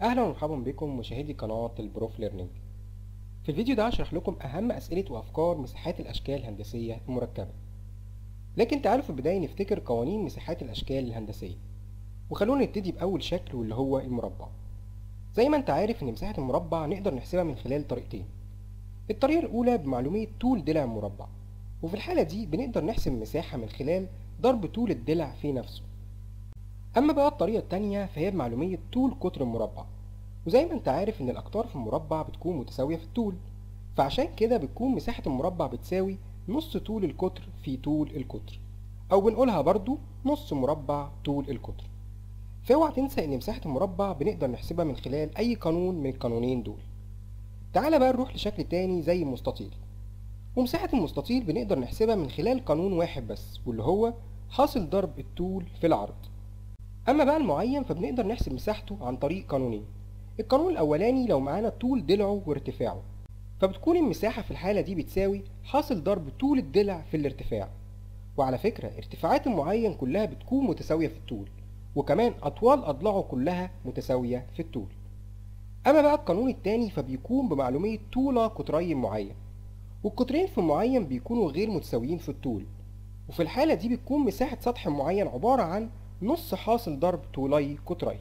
اهلا ومرحبا بكم مشاهدي قناة البروف ليرنينج في الفيديو ده هشرح لكم اهم اسئلة وافكار مساحات الاشكال الهندسية المركبة لكن تعالوا في البداية نفتكر قوانين مساحات الاشكال الهندسية وخلونا نبتدي باول شكل واللي هو المربع زي ما انت عارف ان مساحة المربع نقدر نحسبها من خلال طريقتين الطريقة الاولى بمعلومية طول ضلع المربع وفي الحالة دي بنقدر نحسب المساحة من خلال ضرب طول الضلع في نفسه اما بقى الطريقة التانية فهي بمعلومية طول قطر المربع وزي ما انت عارف ان الاقطار في المربع بتكون متساوية في الطول فعشان كده بتكون مساحة المربع بتساوي نص طول القطر في طول القطر او بنقولها برضو نص مربع طول القطر فاوعى تنسى ان مساحة المربع بنقدر نحسبها من خلال اي قانون من القانونين دول تعالى بقى نروح لشكل تاني زي المستطيل ومساحة المستطيل بنقدر نحسبها من خلال قانون واحد بس واللي هو حاصل ضرب الطول في العرض اما بقى المعين فبنقدر نحسب مساحته عن طريق قانونين القانون الاولاني لو معانا طول ضلعه وارتفاعه فبتكون المساحة في الحالة دي بتساوي حاصل ضرب طول الضلع في الارتفاع وعلى فكرة ارتفاعات المعين كلها بتكون متساوية في الطول وكمان أطوال أضلاعه كلها متساوية في الطول أما بقى القانون التاني فبيكون بمعلومية طول قطري معين والقطرين في معين بيكونوا غير متساويين في الطول وفي الحالة دي بتكون مساحة سطح معين عبارة عن نص حاصل ضرب طولي قطري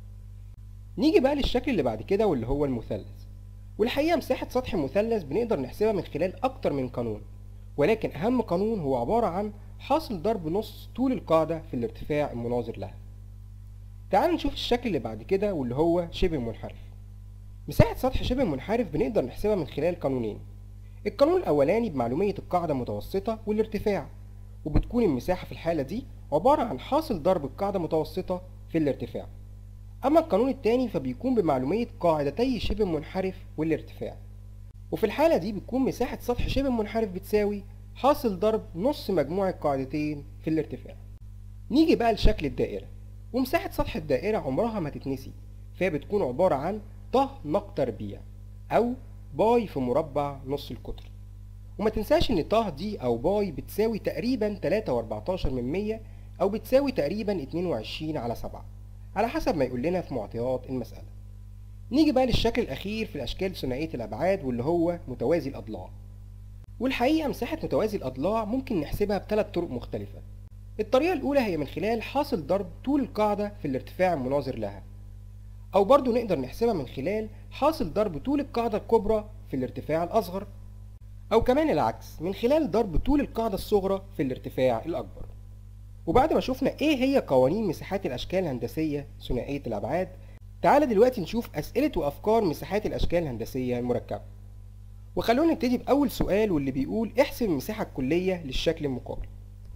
نيجي بقى للشكل اللي بعد كده واللي هو المثلث والحقيقة مساحة سطح المثلث بنقدر نحسبها من خلال أكتر من قانون ولكن أهم قانون هو عبارة عن حاصل ضرب نص طول القاعدة في الارتفاع المناظر لها تعال نشوف الشكل اللي بعد كده واللي هو شبه منحرف مساحة سطح شبه منحرف بنقدر نحسبها من خلال قانونين القانون الأولاني بمعلومية القاعدة المتوسطة والارتفاع وبتكون المساحة في الحالة دي عبارة عن حاصل ضرب القاعدة متوسطة في الارتفاع أما القانون التاني فبيكون بمعلومية قاعدتي شبه منحرف والارتفاع وفي الحالة دي بتكون مساحة سطح شبه منحرف بتساوي حاصل ضرب نص مجموع القاعدتين في الارتفاع نيجي بقى لشكل الدائرة ومساحة سطح الدائرة عمرها ما تتنسي فهي بتكون عبارة عن ط نق تربيع أو باي في مربع نص القطر وما تنساش ان ط دي او باي بتساوي تقريبا 3 من 100 او بتساوي تقريبا 22 على 7 على حسب ما يقول لنا في معطيات المسألة نيجي بقى للشكل الأخير في الأشكال ثنائية الأبعاد واللي هو متوازي الأضلاع والحقيقة مساحة متوازي الأضلاع ممكن نحسبها بثلاث طرق مختلفة الطريقة الأولى هي من خلال حاصل ضرب طول القاعدة في الارتفاع المناظر لها أو برضو نقدر نحسبها من خلال حاصل ضرب طول القاعدة الكبرى في الارتفاع الأصغر أو كمان العكس من خلال ضرب طول القاعدة الصغرى في الارتفاع الأكبر وبعد ما شفنا ايه هي قوانين مساحات الاشكال الهندسيه ثنائيه الابعاد تعالى دلوقتي نشوف اسئله وافكار مساحات الاشكال الهندسيه المركبه وخلونا نبتدي باول سؤال واللي بيقول احسب المساحه الكليه للشكل المقابل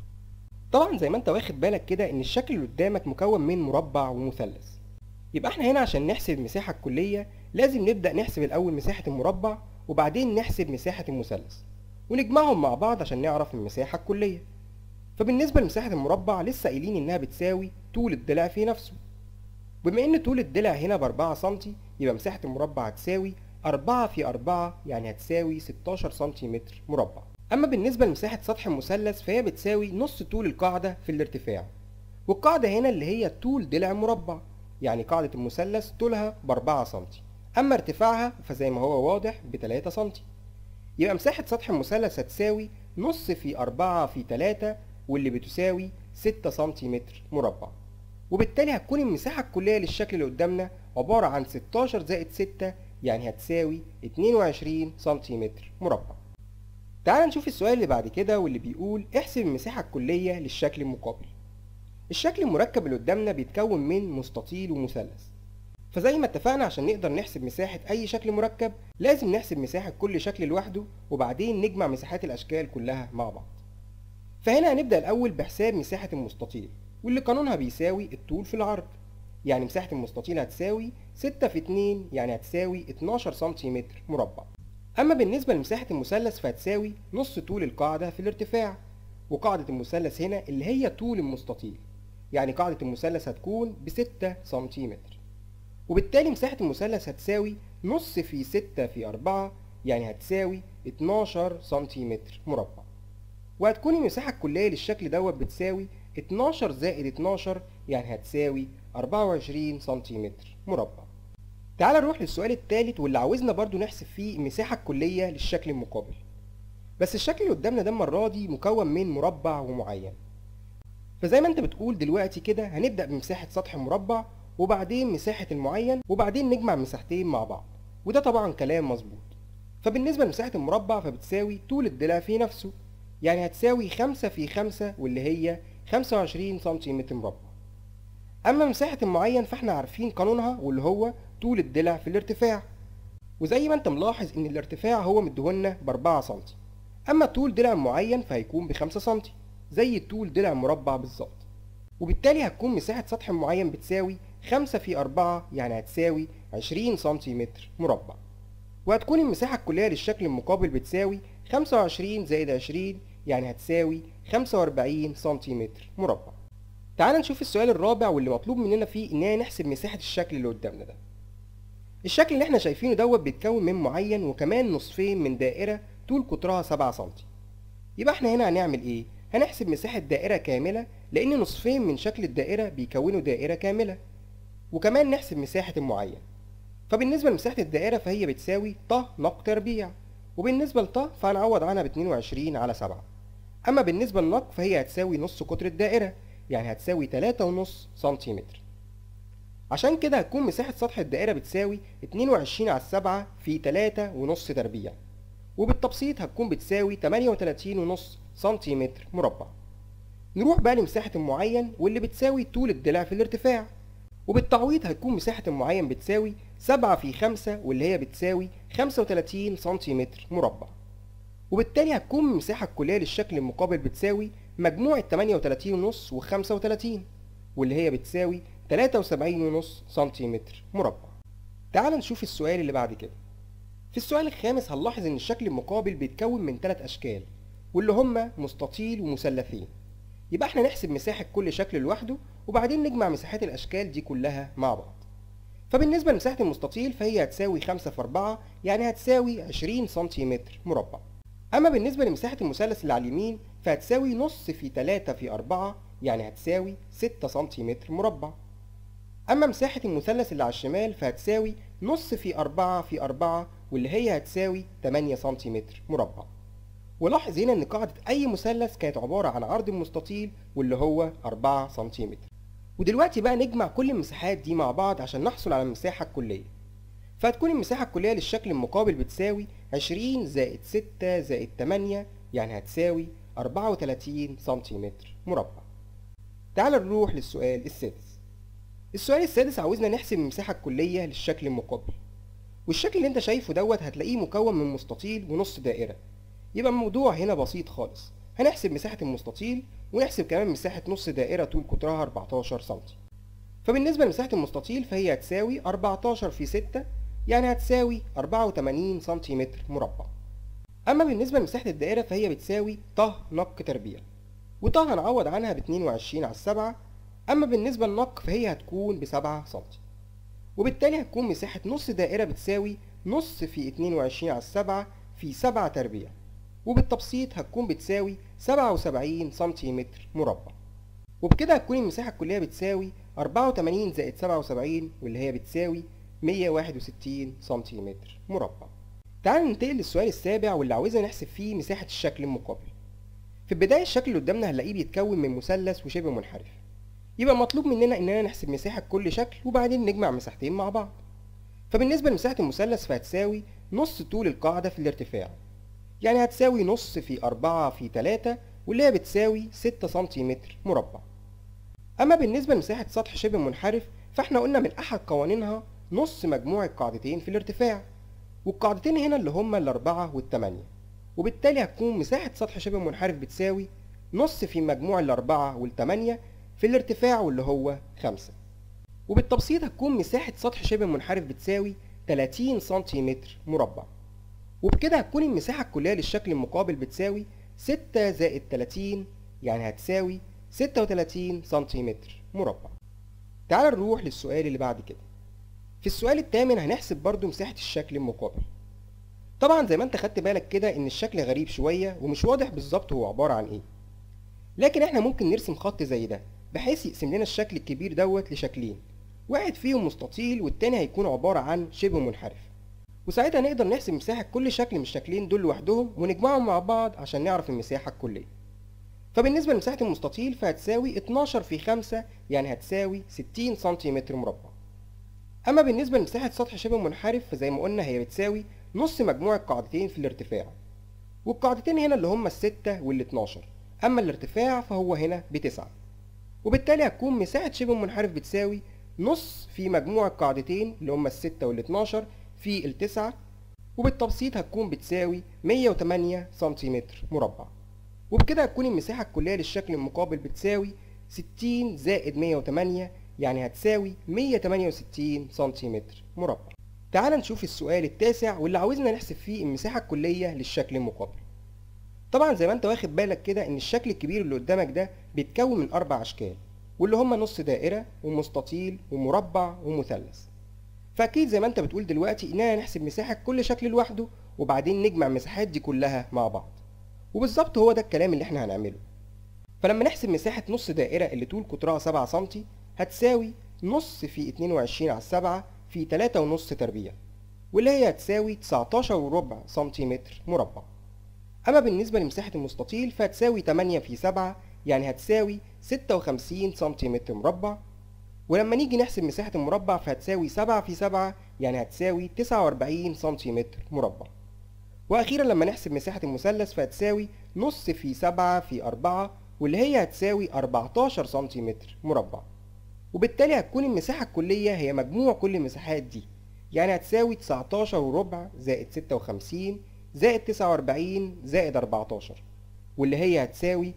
طبعا زي ما انت واخد بالك كده ان الشكل اللي قدامك مكون من مربع ومثلث يبقى احنا هنا عشان نحسب المساحه الكليه لازم نبدا نحسب الاول مساحه المربع وبعدين نحسب مساحه المثلث ونجمعهم مع بعض عشان نعرف المساحه الكليه فبالنسبة لمساحة المربع لسه قايلين إنها بتساوي طول الضلع في نفسه بما إن طول الضلع هنا بأربعة سنتي يبقى مساحة المربع هتساوي أربعة في أربعة يعني هتساوي ستاشر سنتيمتر مربع أما بالنسبة لمساحة سطح المثلث فهي بتساوي نص طول القاعدة في الارتفاع والقاعدة هنا اللي هي طول ضلع مربع يعني قاعدة المثلث طولها بأربعة سنتي أما ارتفاعها فزي ما هو واضح بتلاتة سنتي يبقى مساحة سطح المثلث هتساوي نص في أربعة في تلاتة واللي بتساوي 6 سنتيمتر مربع وبالتالي هتكون المساحة الكلية للشكل اللي قدامنا عبارة عن 16 زائد 6 يعني هتساوي 22 سنتيمتر مربع تعال نشوف السؤال اللي بعد كده واللي بيقول احسب المساحة الكلية للشكل المقابل الشكل المركب اللي قدامنا بيتكون من مستطيل ومثلث فزي ما اتفقنا عشان نقدر نحسب مساحة أي شكل مركب لازم نحسب مساحة كل شكل لوحده وبعدين نجمع مساحات الأشكال كلها مع بعض فهنا هنبدأ الأول بحساب مساحة المستطيل واللي قانونها بيساوي الطول في العرض يعني مساحة المستطيل هتساوي 6 في 2 يعني هتساوي 12 سنتيمتر مربع أما بالنسبة لمساحة المثلث فهتساوي نص طول القاعدة في الارتفاع وقاعدة المثلث هنا اللي هي طول المستطيل يعني قاعدة المثلث هتكون ب 6 سنتيمتر وبالتالي مساحة المثلث هتساوي نص في 6 في 4 يعني هتساوي 12 سنتيمتر مربع وهتكون المساحة الكلية للشكل دوت بتساوي 12 زائد 12 يعني هتساوي 24 سنتيمتر مربع تعال نروح للسؤال الثالث واللي عاوزنا برضو نحسب فيه المساحة الكلية للشكل المقابل بس الشكل اللي قدامنا ده المرة دي مكون من مربع ومعين فزي ما انت بتقول دلوقتي كده هنبدأ بمساحة سطح مربع وبعدين مساحة المعين وبعدين نجمع مساحتين مع بعض وده طبعا كلام مظبوط فبالنسبة لمساحة المربع فبتساوي طول الضلع في نفسه يعني هتساوي خمسة في خمسة واللي هي خمسة وعشرين سنتيمتر مربع أما مساحة المعين فاحنا عارفين قانونها واللي هو طول الضلع في الارتفاع وزي ما انت ملاحظ ان الارتفاع هو مديهولنا بأربعة سنتي أما طول ضلع معين فهيكون بخمسة سنتي زي طول ضلع مربع بالظبط وبالتالي هتكون مساحة سطح معين بتساوي خمسة في أربعة يعني هتساوي عشرين سنتيمتر مربع وهتكون المساحة الكلية للشكل المقابل بتساوي خمسة وعشرين زائد عشرين يعني هتساوي خمسة وأربعين سنتيمتر مربع تعال نشوف السؤال الرابع واللي مطلوب مننا فيه إننا نحسب مساحة الشكل اللي قدامنا ده الشكل اللي احنا شايفينه دوت بيتكون من معين وكمان نصفين من دائرة طول قطرها سبعة سنتي يبقى احنا هنا هنعمل ايه؟ هنحسب مساحة دائرة كاملة لأن نصفين من شكل الدائرة بيكونوا دائرة كاملة وكمان نحسب مساحة المعين فبالنسبة لمساحة الدائرة فهي بتساوي ط نق تربيع وبالنسبة لط فهنعوض عنها ب 22 على 7 أما بالنسبة لنق فهي هتساوي نص قطر الدائرة يعني هتساوي 3.5 سنتيمتر عشان كده هتكون مساحة سطح الدائرة بتساوي 22 على 7 في 3 ونص تربيع وبالتبسيط هتكون بتساوي 38.5 سنتيمتر مربع نروح بقى لمساحة المعين واللي بتساوي طول الضلع في الارتفاع وبالتعويض هتكون مساحة المعين بتساوي 7 في 5 واللي هي بتساوي 35 سنتيمتر مربع وبالتالي هتكون المساحة الكلية للشكل المقابل بتساوي مجموع 38.5 و 35 واللي هي بتساوي 73.5 سنتيمتر مربع تعال نشوف السؤال اللي بعد كده في السؤال الخامس هنلاحظ ان الشكل المقابل بيتكون من ثلاث اشكال واللي هما مستطيل ومثلثين يبقى احنا نحسب مساحة كل شكل لوحده وبعدين نجمع مساحات الاشكال دي كلها مع بعض فبالنسبة لمساحة المستطيل فهي هتساوي 5 في 4 يعني هتساوي 20 سنتيمتر مربع أما بالنسبة لمساحة المثلث اللي على اليمين فهتساوي نص في 3 في 4 يعني هتساوي 6 سنتيمتر مربع أما مساحة المثلث اللي على الشمال فهتساوي نص في 4 في 4 واللي هي هتساوي 8 سنتيمتر مربع ولاحظ هنا ان قاعدة اي مثلث كانت عبارة عن عرض المستطيل واللي هو 4 سنتيمتر ودلوقتي بقى نجمع كل المساحات دي مع بعض عشان نحصل على المساحة الكلية فهتكون المساحة الكلية للشكل المقابل بتساوي 20 زائد 6 زائد 8 يعني هتساوي 34 سنتيمتر مربع تعال نروح للسؤال السادس السؤال السادس عاوزنا نحسب المساحة الكلية للشكل المقابل والشكل اللي انت شايفه دوت هتلاقيه مكون من مستطيل ونص دائرة يبقى الموضوع هنا بسيط خالص هنحسب مساحة المستطيل ونحسب كمان مساحة نص دائرة طول قطرها 14 سم فبالنسبة لمساحة المستطيل فهي هتساوي 14 في 6 يعني هتساوي 84 سنتيمتر مربع أما بالنسبة لمساحة الدائرة فهي بتساوي ط نق تربيع وط هنعوض عنها ب 22 على 7 أما بالنسبة للنق فهي هتكون ب 7 سم وبالتالي هتكون مساحة نص دائرة بتساوي نص في 22 على 7 في 7 تربيع وبالتبسيط هتكون بتساوي 77 سنتيمتر مربع وبكده هتكون المساحة الكلية بتساوي 84 زائد 77 واللي هي بتساوي 161 سنتيمتر مربع تعال ننتقل للسؤال السابع واللي عاوزنا نحسب فيه مساحة الشكل المقابل في البداية الشكل اللي قدامنا هنلاقيه بيتكون من مثلث وشبه منحرف يبقى مطلوب مننا اننا نحسب مساحة كل شكل وبعدين نجمع مساحتين مع بعض فبالنسبة لمساحة المثلث فهتساوي نص طول القاعدة في الارتفاع يعني هتساوي نص في أربعة في تلاتة واللي هي بتساوي ستة سنتيمتر مربع أما بالنسبة لمساحة سطح شبه منحرف فاحنا قلنا من أحد قوانينها نص مجموع القاعدتين في الارتفاع والقاعدتين هنا اللي هما الأربعة والتمانية وبالتالي هتكون مساحة سطح شبه منحرف بتساوي نص في مجموع الأربعة والتمانية في الارتفاع واللي هو خمسة وبالتبسيط هتكون مساحة سطح شبه منحرف بتساوي 30 سنتيمتر مربع وبكده هتكون المساحة الكلية للشكل المقابل بتساوي 6 زائد 30 يعني هتساوي 36 سنتيمتر مربع تعال نروح للسؤال اللي بعد كده في السؤال الثامن هنحسب برضو مساحة الشكل المقابل طبعا زي ما انت خدت بالك كده ان الشكل غريب شوية ومش واضح بالظبط هو عبارة عن ايه لكن احنا ممكن نرسم خط زي ده بحيث يقسم لنا الشكل الكبير دوت لشكلين واحد فيهم مستطيل والتاني هيكون عبارة عن شبه منحرف وساعتها نقدر نحسب مساحة كل شكل من الشكلين دول لوحدهم ونجمعهم مع بعض عشان نعرف المساحة الكلية فبالنسبة لمساحة المستطيل فهتساوي 12 في 5 يعني هتساوي 60 سنتيمتر مربع أما بالنسبة لمساحة سطح شبه منحرف فزي ما قلنا هي بتساوي نص مجموع القاعدتين في الارتفاع والقاعدتين هنا اللي هما الستة والاتناشر أما الارتفاع فهو هنا بتسعة وبالتالي هتكون مساحة شبه منحرف بتساوي نص في مجموع القاعدتين اللي هما الستة والاتناشر في التسعة وبالتبسيط هتكون بتساوي 108 سنتيمتر مربع وبكده هتكون المساحة الكلية للشكل المقابل بتساوي 60 زائد 108 يعني هتساوي 168 سنتيمتر مربع تعال نشوف السؤال التاسع واللي عاوزنا نحسب فيه المساحة الكلية للشكل المقابل طبعا زي ما انت واخد بالك كده ان الشكل الكبير اللي قدامك ده بيتكون من اربع اشكال واللي هما نص دائرة ومستطيل ومربع ومثلث فاكيد زي ما انت بتقول دلوقتي اننا نحسب مساحة كل شكل لوحده وبعدين نجمع المساحات دي كلها مع بعض وبالظبط هو ده الكلام اللي احنا هنعمله فلما نحسب مساحة نص دائرة اللي طول قطرها 7 سم هتساوي نص في 22 على 7 في 3 ونص تربيع واللي هي هتساوي 19 وربع سنتيمتر مربع أما بالنسبة لمساحة المستطيل فهتساوي 8 في 7 يعني هتساوي 56 سنتيمتر مربع ولما نيجي نحسب مساحة المربع فهتساوي 7 في 7 يعني هتساوي 49 سنتيمتر مربع وأخيرا لما نحسب مساحة المثلث فهتساوي نص في 7 في 4 واللي هي هتساوي 14 سنتيمتر مربع وبالتالي هتكون المساحة الكلية هي مجموع كل المساحات دي يعني هتساوي 19 وربع زائد 56 زائد 49 زائد 14 واللي هي هتساوي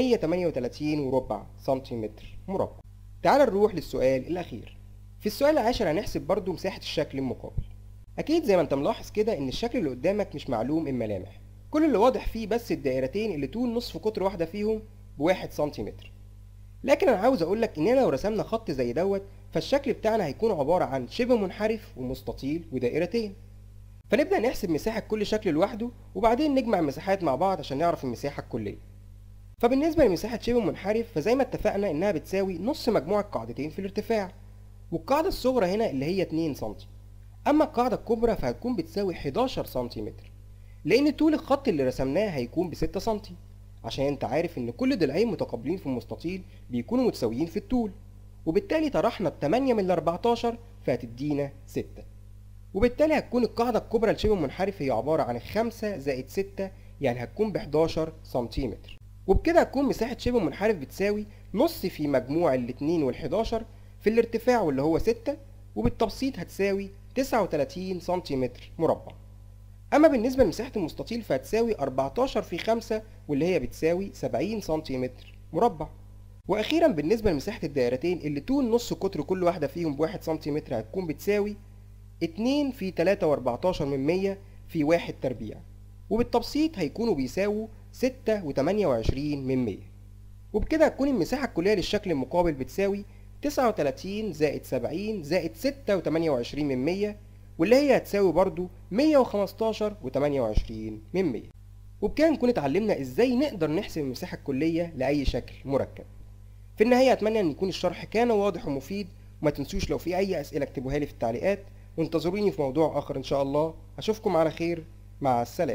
138 وربع سنتيمتر مربع تعال نروح للسؤال الأخير في السؤال العاشر هنحسب برضو مساحة الشكل المقابل أكيد زي ما أنت ملاحظ كده إن الشكل اللي قدامك مش معلوم الملامح كل اللي واضح فيه بس الدائرتين اللي طول نصف قطر واحدة فيهم بواحد سنتيمتر لكن أنا عاوز أقولك إننا لو رسمنا خط زي دوت فالشكل بتاعنا هيكون عبارة عن شبه منحرف ومستطيل ودائرتين فنبدأ نحسب مساحة كل شكل لوحده وبعدين نجمع المساحات مع بعض عشان نعرف المساحة الكلية فبالنسبة لمساحة شبه منحرف فزي ما اتفقنا إنها بتساوي نص مجموع القاعدتين في الارتفاع والقاعدة الصغرى هنا اللي هي 2 سم أما القاعدة الكبرى فهتكون بتساوي 11 سنتيمتر لأن طول الخط اللي رسمناه هيكون ب 6 سم عشان انت عارف ان كل ضلعين متقابلين في المستطيل بيكونوا متساويين في الطول وبالتالي طرحنا ال 8 من ال 14 فهتدينا 6 وبالتالي هتكون القاعدة الكبرى لشبه منحرف هي عبارة عن 5 زائد 6 يعني هتكون ب 11 سنتيمتر وبكده هتكون مساحة شبه منحرف بتساوي نص في مجموع الاتنين والحداشر في الارتفاع واللي هو 6 وبالتبسيط هتساوي 39 سنتيمتر مربع أما بالنسبة لمساحة المستطيل فهتساوي 14 في 5 واللي هي بتساوي 70 سنتيمتر مربع وأخيرا بالنسبة لمساحة الدائرتين اللي طول نص قطر كل واحدة فيهم بواحد سنتيمتر هتكون بتساوي 2 في 3 و14 من 100 في 1 تربيع وبالتبسيط هيكونوا بيساووا 6 و28 من 100 وبكده هتكون المساحة الكلية للشكل المقابل بتساوي 39 زائد 70 زائد 6 و28 من 100 واللي هي هتساوي برضو 115 و28 من 100 وبكده نكون اتعلمنا ازاي نقدر نحسب المساحة الكلية لأي شكل مركب في النهاية أتمنى أن يكون الشرح كان واضح ومفيد وما تنسوش لو في أي أسئلة اكتبوها لي في التعليقات وانتظروني في موضوع آخر إن شاء الله أشوفكم على خير مع السلامة